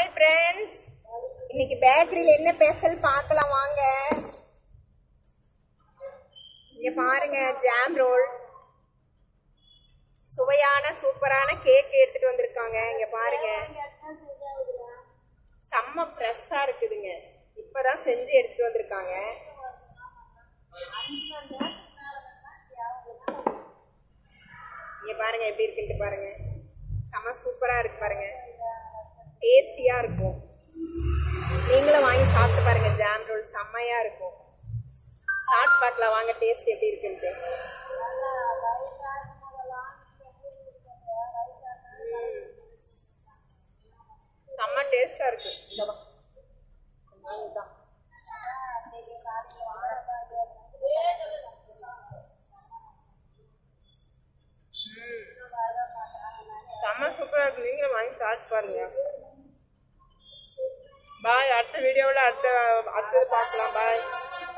Hi friends இன்னைக்கு பேக்கரியில் என்ன ஸ்பெஷல் பார்க்கலாம் வாங்க இங்க பாருங்க ஜாம் ரோல் சுவையான சூப்பரான கேக் எடுத்துட்டு வந்திருக்காங்க இங்க பாருங்க செம்ம ஃப்ரெஷ்ஷா இருக்குதுங்க இப்பதான் செஞ்சு எடுத்துட்டு வந்திருக்காங்க இங்க பாருங்க எப்படி இருக்குன்ட்டு பாருங்க செம்ம சூப்பரா இருக்கு பாருங்க டேஸ்டியா இருக்கும் நீங்களும் வாங்கி சாப்பிட்டு பாருங்க ஜாம் ரோல் செம்மையா இருக்கும் சாப்பிட்டு பார்க்கலாம் வாங்க டேஸ்ட் எப்படி இருக்குன்ட்டு ம். செம்ம டேஸ்டா இருக்கு இந்த வா. இதுதான். செம்ம சூப்பரா இருக்கு நீங்களும் வாங்கி சாப்பிட்டு பாருங்க பாய் அடுத்த வீடியோவில் அடுத்த அடுத்தது பார்க்கலாம் பாய்